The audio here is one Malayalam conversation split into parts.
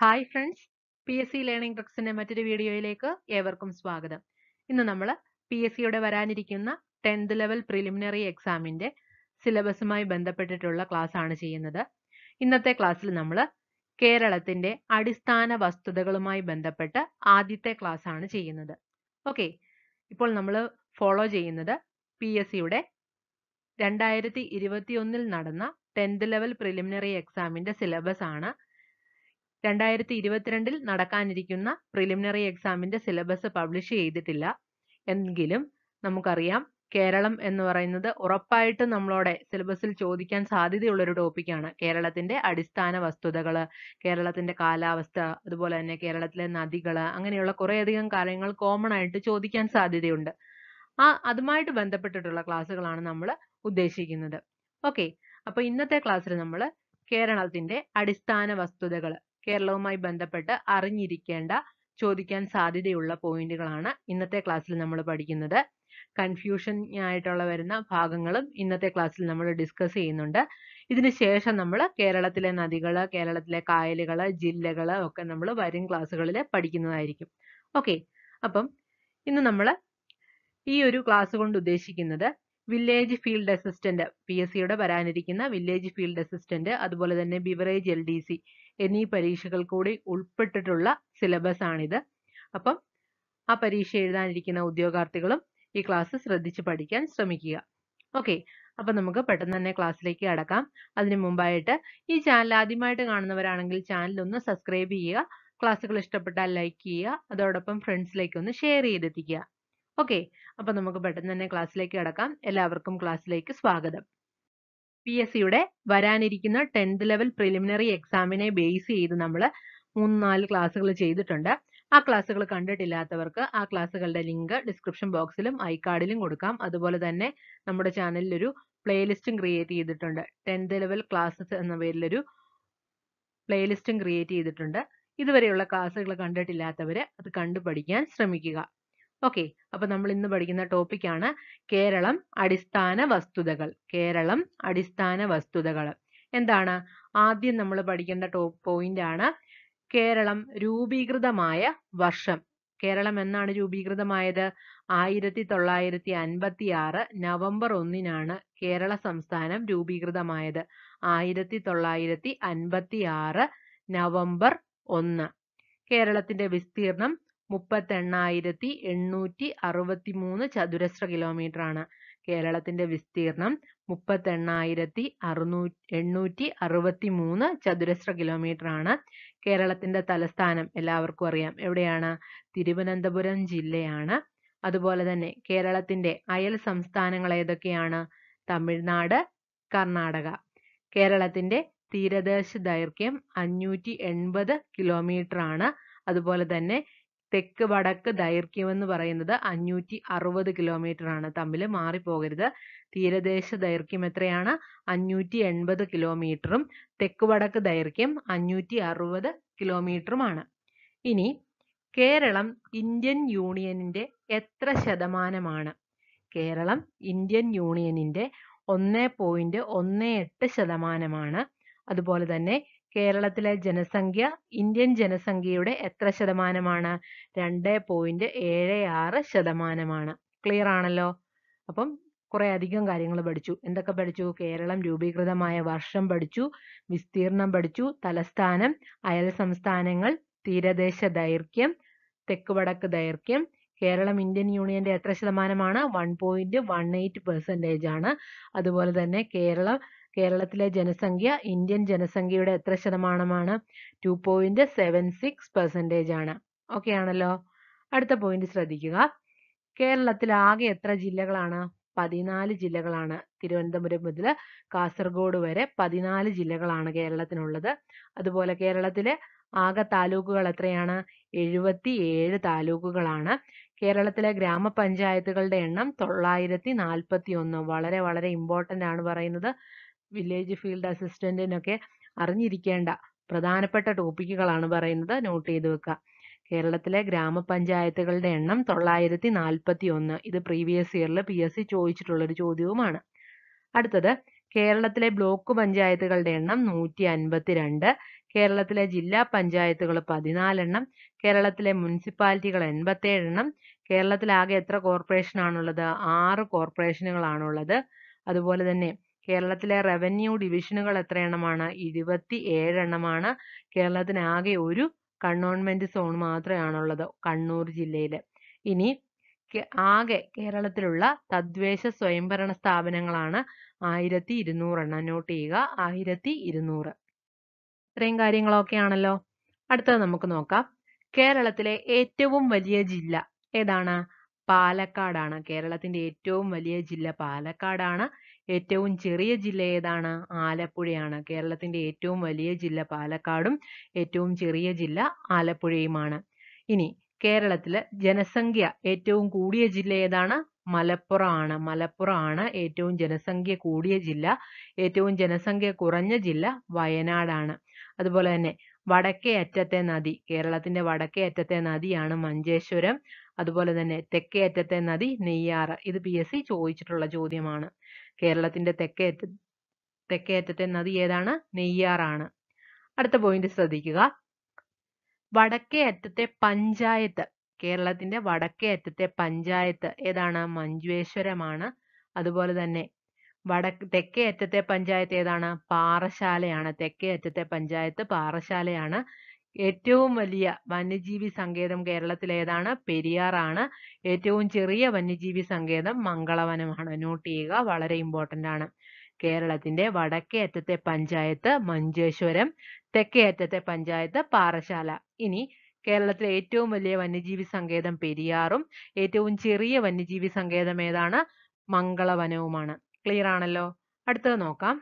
hi friends P S C learning ട്രിക്സിന്റെ മറ്റൊരു വീഡിയോയിലേക്ക് ഏവർക്കും സ്വാഗതം ഇന്ന് നമ്മൾ പി എസ് സിയുടെ വരാനിരിക്കുന്ന ടെൻത്ത് ലെവൽ പ്രിലിമിനറി എക്സാമിന്റെ സിലബസുമായി ബന്ധപ്പെട്ടിട്ടുള്ള ക്ലാസ് ആണ് ചെയ്യുന്നത് ഇന്നത്തെ ക്ലാസ്സിൽ നമ്മൾ കേരളത്തിന്റെ അടിസ്ഥാന വസ്തുതകളുമായി ബന്ധപ്പെട്ട് ആദ്യത്തെ ക്ലാസ് ആണ് ചെയ്യുന്നത് ഓക്കെ ഇപ്പോൾ നമ്മൾ ഫോളോ ചെയ്യുന്നത് പി എസ് സിയുടെ രണ്ടായിരത്തി ഇരുപത്തിയൊന്നിൽ നടന്ന ടെൻത്ത് ലെവൽ പ്രിലിമിനറി എക്സാമിന്റെ സിലബസ് ആണ് രണ്ടായിരത്തി ഇരുപത്തിരണ്ടിൽ നടക്കാനിരിക്കുന്ന പ്രിലിമിനറി എക്സാമിന്റെ സിലബസ് പബ്ലിഷ് ചെയ്തിട്ടില്ല എങ്കിലും നമുക്കറിയാം കേരളം എന്ന് പറയുന്നത് ഉറപ്പായിട്ടും നമ്മളോടെ സിലബസിൽ ചോദിക്കാൻ സാധ്യതയുള്ള ഒരു ടോപ്പിക്കാണ് കേരളത്തിന്റെ അടിസ്ഥാന വസ്തുതകൾ കേരളത്തിന്റെ കാലാവസ്ഥ അതുപോലെ തന്നെ കേരളത്തിലെ നദികൾ അങ്ങനെയുള്ള കുറേയധികം കാര്യങ്ങൾ കോമൺ ആയിട്ട് ചോദിക്കാൻ സാധ്യതയുണ്ട് ആ അതുമായിട്ട് ബന്ധപ്പെട്ടിട്ടുള്ള ക്ലാസ്സുകളാണ് നമ്മൾ ഉദ്ദേശിക്കുന്നത് ഓക്കെ അപ്പൊ ഇന്നത്തെ ക്ലാസ്സിൽ നമ്മൾ കേരളത്തിന്റെ അടിസ്ഥാന വസ്തുതകൾ കേരളവുമായി ബന്ധപ്പെട്ട് അറിഞ്ഞിരിക്കേണ്ട ചോദിക്കാൻ സാധ്യതയുള്ള പോയിന്റുകളാണ് ഇന്നത്തെ ക്ലാസ്സിൽ നമ്മൾ പഠിക്കുന്നത് കൺഫ്യൂഷൻ ആയിട്ടുള്ള വരുന്ന ഭാഗങ്ങളും ഇന്നത്തെ ക്ലാസ്സിൽ നമ്മൾ ഡിസ്കസ് ചെയ്യുന്നുണ്ട് ഇതിന് ശേഷം നമ്മൾ കേരളത്തിലെ നദികൾ കേരളത്തിലെ കായലുകൾ ജില്ലകൾ ഒക്കെ നമ്മൾ വരും ക്ലാസ്സുകളിൽ പഠിക്കുന്നതായിരിക്കും ഓക്കെ അപ്പം ഇന്ന് നമ്മൾ ഈ ഒരു ക്ലാസ് കൊണ്ട് ഉദ്ദേശിക്കുന്നത് village field assistant P S സിയുടെ വരാനിരിക്കുന്ന വില്ലേജ് ഫീൽഡ് അസിസ്റ്റന്റ് അതുപോലെ തന്നെ ബിവറേജ് എൽ ഡി സി എന്നീ പരീക്ഷകൾ കൂടി ഉൾപ്പെട്ടിട്ടുള്ള സിലബസ് ആണിത് അപ്പം ആ പരീക്ഷ എഴുതാനിരിക്കുന്ന ഉദ്യോഗാർത്ഥികളും ഈ ക്ലാസ് ശ്രദ്ധിച്ച് പഠിക്കാൻ ശ്രമിക്കുക ഓക്കെ അപ്പം നമുക്ക് പെട്ടെന്ന് തന്നെ ക്ലാസ്സിലേക്ക് കടക്കാം അതിനു മുമ്പായിട്ട് ഈ ചാനൽ ആദ്യമായിട്ട് കാണുന്നവരാണെങ്കിൽ ചാനൽ ഒന്ന് സബ്സ്ക്രൈബ് ചെയ്യുക ക്ലാസ്സുകൾ ഇഷ്ടപ്പെട്ടാൽ ലൈക്ക് ചെയ്യുക അതോടൊപ്പം ഫ്രണ്ട്സിലേക്ക് ഒന്ന് ഷെയർ ചെയ്തെത്തിക്കുക ഓക്കെ അപ്പം നമുക്ക് പെട്ടെന്ന് തന്നെ ക്ലാസ്സിലേക്ക് കടക്കാം എല്ലാവർക്കും ക്ലാസ്സിലേക്ക് സ്വാഗതം പി എസ് സിയുടെ വരാനിരിക്കുന്ന ടെൻത്ത് ലെവൽ പ്രിലിമിനറി എക്സാമിനെ ബേസ് ചെയ്ത് നമ്മൾ മൂന്ന് നാല് ക്ലാസ്സുകൾ ചെയ്തിട്ടുണ്ട് ആ ക്ലാസ്സുകൾ കണ്ടിട്ടില്ലാത്തവർക്ക് ആ ക്ലാസ്സുകളുടെ ലിങ്ക് ഡിസ്ക്രിപ്ഷൻ ബോക്സിലും ഐക്കാർഡിലും കൊടുക്കാം അതുപോലെ തന്നെ നമ്മുടെ ചാനലിൽ ഒരു പ്ലേലിസ്റ്റും ക്രിയേറ്റ് ചെയ്തിട്ടുണ്ട് ടെൻത്ത് ലെവൽ ക്ലാസ്സസ് എന്ന പേരിലൊരു പ്ലേലിസ്റ്റും ക്രിയേറ്റ് ചെയ്തിട്ടുണ്ട് ഇതുവരെയുള്ള ക്ലാസ്സുകൾ കണ്ടിട്ടില്ലാത്തവർ അത് കണ്ടു പഠിക്കാൻ ശ്രമിക്കുക ഓക്കെ അപ്പൊ നമ്മൾ ഇന്ന് പഠിക്കുന്ന ടോപ്പിക്കാണ് കേരളം അടിസ്ഥാന വസ്തുതകൾ കേരളം അടിസ്ഥാന വസ്തുതകൾ എന്താണ് ആദ്യം നമ്മൾ പഠിക്കേണ്ട ടോപ്പ് പോയിന്റ് ആണ് കേരളം രൂപീകൃതമായ വർഷം കേരളം എന്നാണ് രൂപീകൃതമായത് ആയിരത്തി തൊള്ളായിരത്തി അൻപത്തി ആറ് നവംബർ ഒന്നിനാണ് കേരള സംസ്ഥാനം രൂപീകൃതമായത് ആയിരത്തി തൊള്ളായിരത്തി അൻപത്തി ആറ് നവംബർ ഒന്ന് കേരളത്തിന്റെ വിസ്തീർണം മുപ്പത്തെണ്ണായിരത്തി എണ്ണൂറ്റി അറുപത്തി മൂന്ന് ചതുരശ്ര കിലോമീറ്റർ ആണ് കേരളത്തിന്റെ വിസ്തീർണം മുപ്പത്തെണ്ണായിരത്തി അറുന്നൂ എണ്ണൂറ്റി അറുപത്തി മൂന്ന് ചതുരശ്ര കിലോമീറ്റർ ആണ് കേരളത്തിന്റെ തലസ്ഥാനം എല്ലാവർക്കും അറിയാം എവിടെയാണ് തിരുവനന്തപുരം ജില്ലയാണ് അതുപോലെ തന്നെ കേരളത്തിന്റെ അയൽ സംസ്ഥാനങ്ങൾ ഏതൊക്കെയാണ് തമിഴ്നാട് കർണാടക കേരളത്തിന്റെ തീരദേശ ദൈർഘ്യം അഞ്ഞൂറ്റി എൺപത് കിലോമീറ്റർ ആണ് അതുപോലെ തന്നെ തെക്ക് വടക്ക് ദൈർഘ്യം എന്ന് പറയുന്നത് അഞ്ഞൂറ്റി അറുപത് കിലോമീറ്റർ ആണ് തമ്മിൽ മാറിപ്പോകരുത് തീരദേശ ദൈർഘ്യം എത്രയാണ് അഞ്ഞൂറ്റി എൺപത് കിലോമീറ്ററും തെക്ക് വടക്ക് ദൈർഘ്യം അഞ്ഞൂറ്റി അറുപത് കിലോമീറ്ററുമാണ് ഇനി കേരളം ഇന്ത്യൻ യൂണിയനിന്റെ എത്ര ശതമാനമാണ് കേരളം ഇന്ത്യൻ യൂണിയനിന്റെ ഒന്ന് പോയിന്റ് ഒന്ന് എട്ട് ശതമാനമാണ് അതുപോലെ തന്നെ കേരളത്തിലെ ജനസംഖ്യ ഇന്ത്യൻ ജനസംഖ്യയുടെ എത്ര ശതമാനമാണ് രണ്ട് പോയിന്റ് ഏഴ് ആറ് ശതമാനമാണ് ക്ലിയർ ആണല്ലോ അപ്പം കുറെ അധികം കാര്യങ്ങൾ പഠിച്ചു എന്തൊക്കെ പഠിച്ചു കേരളം രൂപീകൃതമായ വർഷം പഠിച്ചു വിസ്തീർണം പഠിച്ചു തലസ്ഥാനം അയൽ സംസ്ഥാനങ്ങൾ തീരദേശ ദൈർഘ്യം തെക്ക് വടക്ക് ദൈർഘ്യം കേരളം ഇന്ത്യൻ യൂണിയന്റെ എത്ര ശതമാനമാണ് one point one eight percentage ആണ് അതുപോലെ തന്നെ കേരളം കേരളത്തിലെ ജനസംഖ്യ ഇന്ത്യൻ ജനസംഖ്യയുടെ എത്ര ശതമാനമാണ് two point seven six percentage ആണ് ഓക്കെ ആണല്ലോ അടുത്ത പോയിന്റ് ശ്രദ്ധിക്കുക കേരളത്തിൽ ആകെ എത്ര ജില്ലകളാണ് പതിനാല് ജില്ലകളാണ് തിരുവനന്തപുരം മുതൽ കാസർഗോഡ് വരെ പതിനാല് ജില്ലകളാണ് കേരളത്തിനുള്ളത് അതുപോലെ കേരളത്തിലെ ആകെ താലൂക്കുകൾ എത്രയാണ് എഴുപത്തി ഏഴ് താലൂക്കുകളാണ് കേരളത്തിലെ ഗ്രാമപഞ്ചായത്തുകളുടെ എണ്ണം തൊള്ളായിരത്തി നാൽപ്പത്തി ഒന്ന് വളരെ വളരെ ഇമ്പോർട്ടൻ്റ് ആണ് പറയുന്നത് വില്ലേജ് ഫീൽഡ് അസിസ്റ്റന്റിനൊക്കെ അറിഞ്ഞിരിക്കേണ്ട പ്രധാനപ്പെട്ട ടോപ്പിക്കുകളാണ് പറയുന്നത് നോട്ട് ചെയ്ത് വെക്കുക കേരളത്തിലെ ഗ്രാമപഞ്ചായത്തുകളുടെ എണ്ണം തൊള്ളായിരത്തി നാൽപ്പത്തി ഒന്ന് ഇത് പ്രീവിയസ് ഇയറിൽ പി എസ് സി ചോദിച്ചിട്ടുള്ള ഒരു ചോദ്യവുമാണ് അടുത്തത് കേരളത്തിലെ ബ്ലോക്ക് പഞ്ചായത്തുകളുടെ എണ്ണം നൂറ്റി അൻപത്തി രണ്ട് കേരളത്തിലെ ജില്ലാ പഞ്ചായത്തുകൾ പതിനാലെണ്ണം കേരളത്തിലെ മുനിസിപ്പാലിറ്റികൾ എൺപത്തേഴെണ്ണം കേരളത്തിലാകെ എത്ര കോർപ്പറേഷൻ ആണുള്ളത് ആറ് കോർപ്പറേഷനുകളാണുള്ളത് അതുപോലെ തന്നെ കേരളത്തിലെ റവന്യൂ ഡിവിഷനുകൾ എത്ര എണ്ണമാണ് ഇരുപത്തി ഏഴെണ്ണമാണ് കേരളത്തിന് ആകെ ഒരു കണ്ടോൺമെന്റ് സോൺ മാത്രമാണുള്ളത് കണ്ണൂർ ജില്ലയിൽ ഇനി കെ- ആകെ കേരളത്തിലുള്ള തദ്ദേശ സ്വയംഭരണ സ്ഥാപനങ്ങളാണ് ആയിരത്തി ഇരുന്നൂറെണ്ണം നോട്ട് ചെയ്യുക ആയിരത്തി ഇരുന്നൂറ് ഇത്രയും കാര്യങ്ങളൊക്കെയാണല്ലോ അടുത്തത് നമുക്ക് നോക്കാം കേരളത്തിലെ ഏറ്റവും വലിയ ജില്ല ഏതാണ് പാലക്കാടാണ് കേരളത്തിന്റെ ഏറ്റവും വലിയ ജില്ല പാലക്കാടാണ് ഏറ്റവും ചെറിയ ജില്ല ഏതാണ് ആലപ്പുഴയാണ് കേരളത്തിന്റെ ഏറ്റവും വലിയ ജില്ല പാലക്കാടും ഏറ്റവും ചെറിയ ജില്ല ആലപ്പുഴയുമാണ് ഇനി കേരളത്തില് ജനസംഖ്യ ഏറ്റവും കൂടിയ ജില്ല ഏതാണ് മലപ്പുറം ആണ് മലപ്പുറം ആണ് ഏറ്റവും ജനസംഖ്യ കൂടിയ ജില്ല ഏറ്റവും ജനസംഖ്യ കുറഞ്ഞ ജില്ല വയനാടാണ് അതുപോലെ തന്നെ വടക്കേ അറ്റത്തെ നദി കേരളത്തിന്റെ വടക്കേ അറ്റത്തെ നദിയാണ് മഞ്ചേശ്വരം അതുപോലെ തന്നെ തെക്കേ അറ്റത്തെ നദി നെയ്യാറ് ഇത് പി എസ് സി ചോദിച്ചിട്ടുള്ള ചോദ്യമാണ് കേരളത്തിന്റെ തെക്കേ അറ്റ തെക്കേ അറ്റത്തെ നദി ഏതാണ് നെയ്യാറാണ് അടുത്ത പോയിന്റ് ശ്രദ്ധിക്കുക വടക്കേ അറ്റത്തെ പഞ്ചായത്ത് കേരളത്തിന്റെ വടക്കേ അറ്റത്തെ പഞ്ചായത്ത് ഏതാണ് മഞ്ചേശ്വരമാണ് അതുപോലെ തന്നെ വടക്ക് തെക്കേ അറ്റത്തെ പഞ്ചായത്ത് ഏതാണ് പാറശാലയാണ് തെക്കേ അറ്റത്തെ പഞ്ചായത്ത് പാറശാലയാണ് ഏറ്റവും വലിയ വന്യജീവി സങ്കേതം കേരളത്തിൽ ഏതാണ് പെരിയാറാണ് ഏറ്റവും ചെറിയ വന്യജീവി സങ്കേതം മംഗളവനമാണ് നോട്ട് ചെയ്യുക വളരെ ഇമ്പോർട്ടന്റ് ആണ് കേരളത്തിന്റെ വടക്കേ അറ്റത്തെ പഞ്ചായത്ത് മഞ്ചേശ്വരം തെക്കേ അറ്റത്തെ പഞ്ചായത്ത് പാറശാല ഇനി കേരളത്തിലെ ഏറ്റവും വലിയ വന്യജീവി സങ്കേതം പെരിയാറും ഏറ്റവും ചെറിയ വന്യജീവി സങ്കേതം ഏതാണ് മംഗളവനവുമാണ് ക്ലിയർ ആണല്ലോ അടുത്തത് നോക്കാം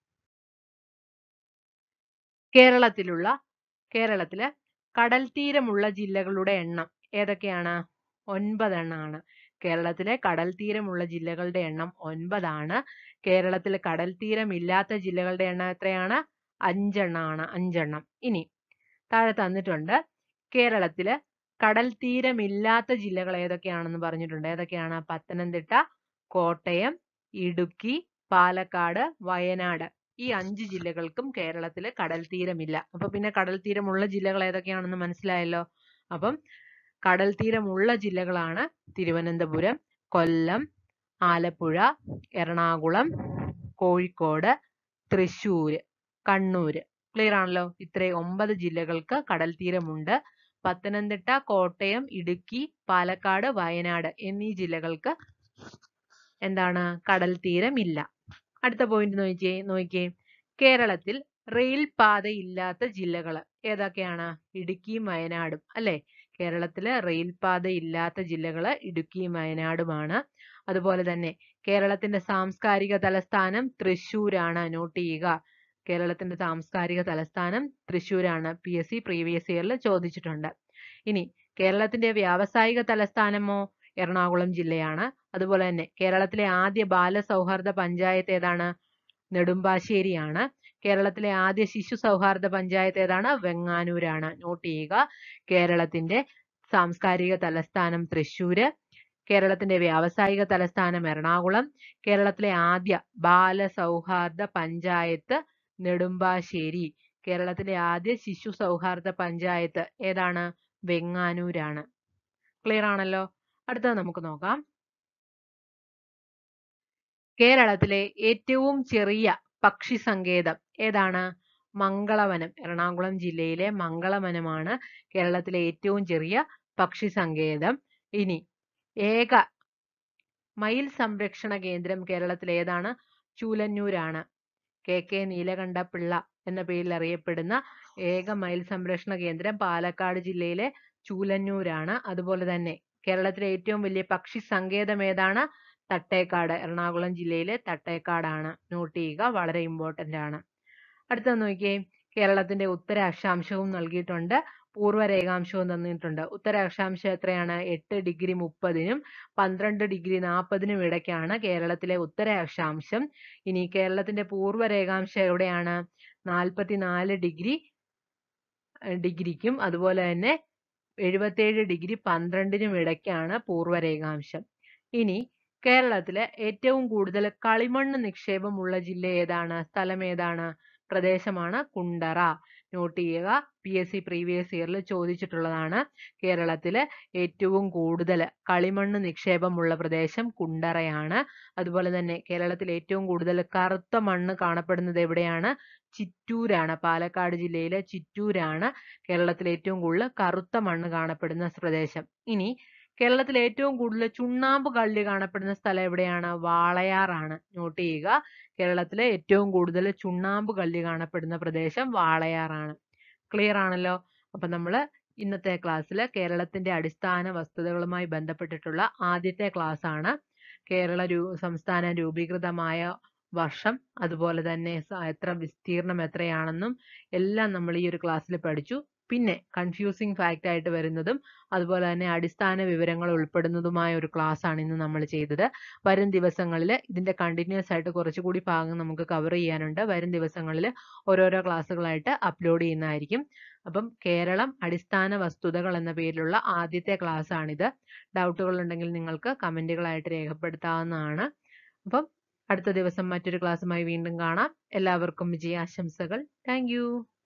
കേരളത്തിലുള്ള കേരളത്തിലെ കടൽ തീരമുള്ള ജില്ലകളുടെ എണ്ണം ഏതൊക്കെയാണ് ഒൻപതെണ്ണമാണ് കേരളത്തിലെ കടൽ തീരമുള്ള ജില്ലകളുടെ എണ്ണം ഒൻപതാണ് കേരളത്തിൽ കടൽ തീരമില്ലാത്ത ജില്ലകളുടെ എണ്ണം എത്രയാണ് അഞ്ചെണ്ണമാണ് അഞ്ചെണ്ണം ഇനി താഴെ തന്നിട്ടുണ്ട് കേരളത്തില് കടൽ തീരമില്ലാത്ത ജില്ലകൾ ഏതൊക്കെയാണെന്ന് പറഞ്ഞിട്ടുണ്ട് ഏതൊക്കെയാണ് പത്തനംതിട്ട കോട്ടയം ഇടുക്കി പാലക്കാട് വയനാട് ഈ അഞ്ച് ജില്ലകൾക്കും കേരളത്തിൽ കടൽ തീരമില്ല അപ്പൊ പിന്നെ കടൽ തീരമുള്ള ജില്ലകൾ ഏതൊക്കെയാണെന്ന് മനസ്സിലായല്ലോ അപ്പം കടൽ തീരമുള്ള ജില്ലകളാണ് തിരുവനന്തപുരം കൊല്ലം ആലപ്പുഴ എറണാകുളം കോഴിക്കോട് തൃശ്ശൂര് കണ്ണൂര് ക്ലിയർ ആണല്ലോ ഇത്രയും ഒമ്പത് ജില്ലകൾക്ക് കടൽ തീരമുണ്ട് പത്തനംതിട്ട കോട്ടയം ഇടുക്കി പാലക്കാട് വയനാട് എന്നീ ജില്ലകൾക്ക് എന്താണ് കടൽ തീരമില്ല അടുത്ത പോയിന്റ് നോക്കിയേ നോക്കിയേ കേരളത്തിൽ റെയിൽ പാതയില്ലാത്ത ജില്ലകൾ ഏതൊക്കെയാണ് ഇടുക്കിയും വയനാടും അല്ലെ കേരളത്തില് റെയിൽ പാതയില്ലാത്ത ജില്ലകൾ ഇടുക്കിയും വയനാടുമാണ് അതുപോലെ തന്നെ കേരളത്തിന്റെ സാംസ്കാരിക തലസ്ഥാനം തൃശ്ശൂരാണ് നോട്ട് ചെയ്യുക കേരളത്തിന്റെ സാംസ്കാരിക തലസ്ഥാനം തൃശ്ശൂരാണ് പി എസ് സി പ്രീവിയസ് ഇയറിൽ ചോദിച്ചിട്ടുണ്ട് ഇനി കേരളത്തിന്റെ വ്യാവസായിക തലസ്ഥാനമോ എറണാകുളം ജില്ലയാണ് അതുപോലെ തന്നെ കേരളത്തിലെ ആദ്യ ബാലസൗഹാർദ്ദ പഞ്ചായത്ത് ഏതാണ് നെടുമ്പാശ്ശേരിയാണ് കേരളത്തിലെ ആദ്യ ശിശു സൗഹാർദ്ദ പഞ്ചായത്ത് ഏതാണ് വെങ്ങാനൂരാണ് നോട്ട് ചെയ്യുക കേരളത്തിന്റെ സാംസ്കാരിക തലസ്ഥാനം തൃശ്ശൂര് കേരളത്തിന്റെ വ്യാവസായിക തലസ്ഥാനം എറണാകുളം കേരളത്തിലെ ആദ്യ ബാലസൗഹാർദ്ദ പഞ്ചായത്ത് നെടുമ്പാശ്ശേരി കേരളത്തിലെ ആദ്യ ശിശു സൗഹാർദ്ദ പഞ്ചായത്ത് ഏതാണ് വെങ്ങാനൂരാണ് ക്ലിയർ ആണല്ലോ അടുത്തത് നമുക്ക് നോക്കാം കേരളത്തിലെ ഏറ്റവും ചെറിയ പക്ഷി സങ്കേതം ഏതാണ് മംഗളവനം എറണാകുളം ജില്ലയിലെ മംഗളവനമാണ് കേരളത്തിലെ ഏറ്റവും ചെറിയ പക്ഷി സങ്കേതം ഇനി ഏക മയിൽ സംരക്ഷണ കേന്ദ്രം കേരളത്തിൽ ഏതാണ് ചൂലന്നൂരാണ് കെ കെ നീലകണ്ഠപിള്ള എന്ന പേരിൽ അറിയപ്പെടുന്ന ഏക മയിൽ സംരക്ഷണ കേന്ദ്രം പാലക്കാട് ജില്ലയിലെ ചൂലന്നൂരാണ് അതുപോലെ തന്നെ കേരളത്തിലെ ഏറ്റവും വലിയ പക്ഷി സങ്കേതം ഏതാണ് തട്ടേക്കാട് എറണാകുളം ജില്ലയിലെ തട്ടേക്കാടാണ് നോട്ട് ചെയ്യുക വളരെ ഇമ്പോർട്ടന്റ് ആണ് അടുത്തത് നോക്കിയേ കേരളത്തിന്റെ ഉത്തര അക്ഷാംശവും നൽകിയിട്ടുണ്ട് പൂർവ്വ രേഖാംശവും തന്നിട്ടുണ്ട് ഉത്തര അക്ഷാംശം എത്രയാണ് എട്ട് ഡിഗ്രി മുപ്പതിനും പന്ത്രണ്ട് ഡിഗ്രി നാൽപ്പതിനും ഇടയ്ക്കാണ് കേരളത്തിലെ ഉത്തര അക്ഷാംശം ഇനി കേരളത്തിന്റെ പൂർവ്വ രേഖാംശം എവിടെയാണ് നാൽപ്പത്തിനാല് ഡിഗ്രി ഡിഗ്രിക്കും അതുപോലെ തന്നെ എഴുപത്തേഴ് ഡിഗ്രി പന്ത്രണ്ടിനും ഇടയ്ക്കാണ് പൂർവ്വ രേഖാംശം ഇനി കേരളത്തിലെ ഏറ്റവും കൂടുതൽ കളിമണ്ണ് നിക്ഷേപമുള്ള ജില്ല ഏതാണ് സ്ഥലം ഏതാണ് പ്രദേശമാണ് കുണ്ടറ നോട്ട് ചെയ്യുക പി എസ് സി പ്രീവിയസ് ഇയറിൽ ചോദിച്ചിട്ടുള്ളതാണ് കേരളത്തിലെ ഏറ്റവും കൂടുതൽ കളിമണ്ണ് നിക്ഷേപമുള്ള പ്രദേശം കുണ്ടറയാണ് അതുപോലെ തന്നെ കേരളത്തിൽ ഏറ്റവും കൂടുതൽ കറുത്ത മണ്ണ് കാണപ്പെടുന്നത് എവിടെയാണ് ചിറ്റൂരാണ് പാലക്കാട് ജില്ലയിലെ ചിറ്റൂരാണ് കേരളത്തിൽ ഏറ്റവും കൂടുതൽ കറുത്ത മണ്ണ് കാണപ്പെടുന്ന പ്രദേശം ഇനി കേരളത്തിൽ ഏറ്റവും കൂടുതൽ ചുണ്ണാമ്പ് കല്ല് കാണപ്പെടുന്ന സ്ഥലം എവിടെയാണ് വാളയാറാണ് നോട്ട് ചെയ്യുക കേരളത്തിലെ ഏറ്റവും കൂടുതൽ ചുണ്ണാമ്പ് കല്ല് കാണപ്പെടുന്ന പ്രദേശം വാളയാറാണ് ക്ലിയർ ആണല്ലോ അപ്പൊ നമ്മൾ ഇന്നത്തെ ക്ലാസ്സിൽ കേരളത്തിന്റെ അടിസ്ഥാന വസ്തുതകളുമായി ബന്ധപ്പെട്ടിട്ടുള്ള ആദ്യത്തെ ക്ലാസ് ആണ് കേരള രൂ സംസ്ഥാനം രൂപീകൃതമായ വർഷം അതുപോലെ തന്നെ സ- എത്ര വിസ്തീർണം എത്രയാണെന്നും എല്ലാം നമ്മൾ ഈ ഒരു ക്ലാസ്സിൽ പഠിച്ചു പിന്നെ കൺഫ്യൂസിങ് ഫാക്റ്റ് ആയിട്ട് വരുന്നതും അതുപോലെ തന്നെ അടിസ്ഥാന വിവരങ്ങൾ ഉൾപ്പെടുന്നതുമായ ഒരു ക്ലാസ് ആണ് ഇന്ന് നമ്മൾ ചെയ്തത് വരും ദിവസങ്ങളിൽ ഇതിന്റെ കണ്ടിന്യൂസ് ആയിട്ട് കുറച്ചുകൂടി ഭാഗം നമുക്ക് കവർ ചെയ്യാനുണ്ട് വരും ദിവസങ്ങളിൽ ഓരോരോ ക്ലാസ്സുകളായിട്ട് അപ്ലോഡ് ചെയ്യുന്നതായിരിക്കും അപ്പം കേരളം അടിസ്ഥാന വസ്തുതകൾ എന്ന പേരിലുള്ള ആദ്യത്തെ ക്ലാസ് ആണിത് ഡൗട്ടുകൾ ഉണ്ടെങ്കിൽ നിങ്ങൾക്ക് കമന്റുകളായിട്ട് രേഖപ്പെടുത്താവുന്നതാണ് അപ്പം അടുത്ത ദിവസം മറ്റൊരു ക്ലാസ്സുമായി വീണ്ടും കാണാം എല്ലാവർക്കും വിജയാശംസകൾ താങ്ക്